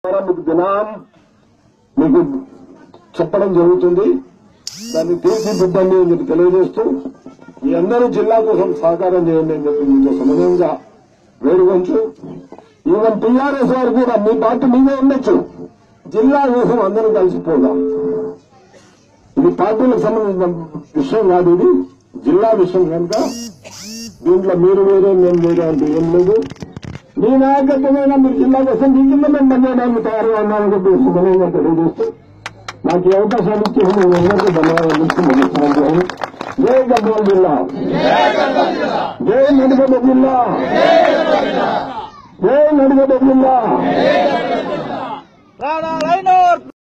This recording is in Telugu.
ద్వారా మీకు దినాం మీకు చెప్పడం జరుగుతుంది దాన్ని తీర్చిదిద్దండి అని చెప్పి తెలియజేస్తూ మీ అందరూ జిల్లా కోసం సహకారం చేయండి అని చెప్పి మీతో సమన్వయంగా వేడుకొంచు ఈవెన్ టీఆర్ఎస్ వారు కూడా మీ పార్టీ మీదే ఉండొచ్చు జిల్లా కోసం అందరూ కలిసిపోదాం ఇది పార్టీలకు సంబంధించిన విషయం కాదు ఇది జిల్లా విషయం కనుక దీంట్లో మీరు వేరే నేను వేరే అంటే ఏం లేదు మీ నాయకత్వమైనా మీరు జిల్లాకు వస్తే మీ జిల్లా మేము పనిచేయడానికి తయారుగా ఉన్నామని చెప్పి శుభ్రంగా తెలియజేస్తూ నాకు ఈ అవకాశాలు ఇచ్చి నేను అందరికీ ధన్యవాదాలు ఇస్తూ ముగిస్తున్నాను జై గద్వాల జిల్లా జై నడిగడ్డ జిల్లా జై నడిగడ్డ జిల్లా రాణా లైనర్